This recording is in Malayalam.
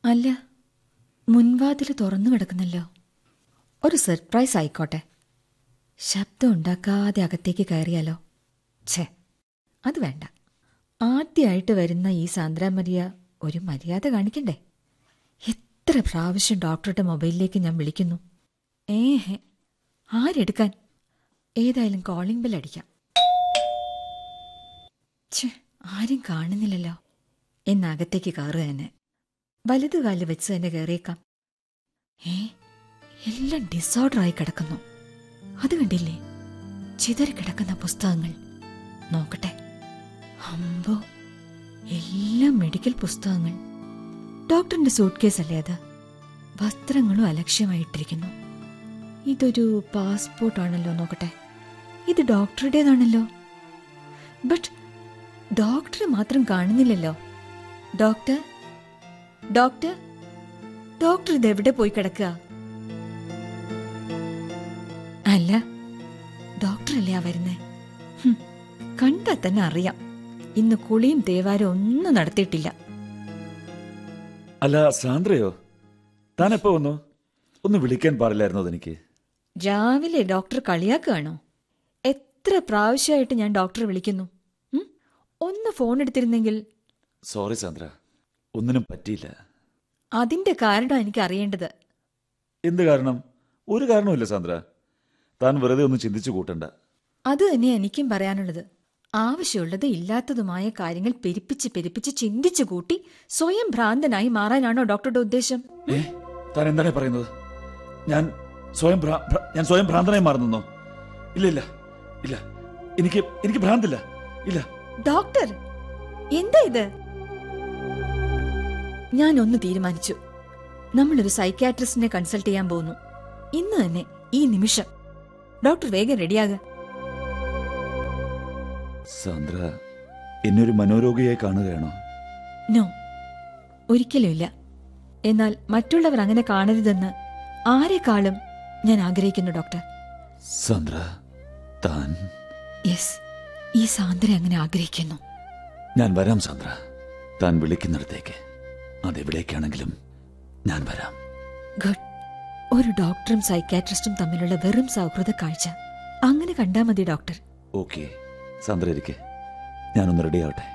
അല്ല മുൻവാതിൽ തുറന്നു കിടക്കുന്നല്ലോ ഒരു സർപ്രൈസ് ആയിക്കോട്ടെ ശബ്ദം ഉണ്ടാക്കാതെ അകത്തേക്ക് കയറിയാലോ ഛേ അത് വേണ്ട ആദ്യമായിട്ട് വരുന്ന ഈ സാന്ദ്രാമരിയ ഒരു മര്യാദ കാണിക്കണ്ടേ എത്ര പ്രാവശ്യം ഡോക്ടറുടെ മൊബൈലിലേക്ക് ഞാൻ വിളിക്കുന്നു ഏഹേ ആരെടുക്കാൻ ഏതായാലും കോളിംഗ് ബെൽ അടിക്കാം ഛേ ആരും കാണുന്നില്ലല്ലോ എന്നകത്തേക്ക് കയറുക തന്നെ വലതു കാലിൽ വെച്ച് തന്നെ കയറിയേക്കാം ഏ എല്ലാം ഡിസോർഡറായി കിടക്കുന്നു അത് കണ്ടില്ലേ ചിതറി കിടക്കുന്ന പുസ്തകങ്ങൾ നോക്കട്ടെ അമ്പോ എല്ലാം മെഡിക്കൽ പുസ്തകങ്ങൾ ഡോക്ടറിന്റെ സൂട്ട് കേസ് അല്ലേ അത് വസ്ത്രങ്ങളും അലക്ഷ്യമായിട്ടിരിക്കുന്നു ഇതൊരു പാസ്പോർട്ട് ആണല്ലോ നോക്കട്ടെ ഇത് ഡോക്ടറുടേതാണല്ലോ ബട്ട് ഡോക്ടറെ മാത്രം കാണുന്നില്ലല്ലോ ഡോക്ടർ ഡോക്ടർ ഡോക്ടർ ഇത് എവിടെ പോയി കിടക്കുക അല്ല ഡോക്ടറല്ലേ ആ വരുന്നേ ഹും, കണ്ടാ തന്നെ അറിയാം ഇന്ന് കുളിയും തേവാരും ഒന്നും നടത്തിയിട്ടില്ല അല്ല സാന്ദ്രയോ താൻ എപ്പോ വന്നു ഒന്ന് വിളിക്കാൻ പാടില്ലായിരുന്നോ എനിക്ക് രാവിലെ ഡോക്ടർ കളിയാക്കുകയാണോ എത്ര പ്രാവശ്യമായിട്ട് ഞാൻ ഡോക്ടറെ വിളിക്കുന്നു ഉം? ഒന്ന് ഫോൺ എടുത്തിരുന്നെങ്കിൽ സോറി സാന്ദ്ര ഒന്നിനും പറ്റിയില്ല അതിന്റെ കാരണം എനിക്ക് അറിയേണ്ടത് എന്ത് കാരണം ഒരു കാരണവുമില്ല സാന്ദ്ര താൻ വെറുതെ ഒന്ന് ചിന്തിച്ചു കൂട്ടണ്ട അത് തന്നെ എനിക്കും പറയാനുള്ളത് ആവശ്യമുള്ളത് ഇല്ലാത്തതുമായ കാര്യങ്ങൾ പെരുപ്പിച്ച് പെരുപ്പിച്ച് ചിന്തിച്ചു കൂട്ടി സ്വയം ഭ്രാന്തനായി മാറാനാണോ ഡോക്ടറുടെ ഉദ്ദേശം ഏ താൻ എന്താണ് പറയുന്നത് ഞാൻ സ്വയം ഭ്രാ- ഭ്രാ- ഞാൻ സ്വയം ഭ്രാന്തനായി മാറുന്നോ ഇല്ല ഇല്ല ഇല്ല എനിക്ക് എനിക്ക് ഭ്രാന്തില്ല ഇല്ല ഡോക്ടർ എന്താ ഇത് ഞാൻ ഒന്ന് തീരുമാനിച്ചു നമ്മളൊരു സൈക്യാട്രിസ്റ്റിനെ കൺസൾട്ട് ചെയ്യാൻ പോകുന്നു ഇന്ന് തന്നെ ഈ നിമിഷം ഡോക്ടർ വേഗം റെഡിയാകുക സാന്ദ്ര എന്നെ ഒരു മനോരോഗിയായി കാണുകയാണോ നോ ഒരിക്കലുമില്ല എന്നാൽ മറ്റുള്ളവർ അങ്ങനെ കാണരുതെന്ന് ആരെക്കാളും ഞാൻ ആഗ്രഹിക്കുന്നു ഡോക്ടർ സാന്ദ്ര താൻ യെസ് ഈ സാന്ദ്ര അങ്ങനെ ആഗ്രഹിക്കുന്നു ഞാൻ വരാം സാന്ദ്ര താൻ വിളിക്കുന്നിടത്തേക്ക് അതെവിടേക്കാണെങ്കിലും ഞാൻ വരാം ഗുഡ് ഒരു ഡോക്ടറും സൈക്യാട്രിസ്റ്റും തമ്മിലുള്ള വെറും സൗഹൃദ കാഴ്ച അങ്ങനെ കണ്ടാ മതി ഡോക്ടർ ഓക്കെ സാന്ദ്ര ഇരിക്കെ ഞാനൊന്ന് റെഡി ആവട്ടെ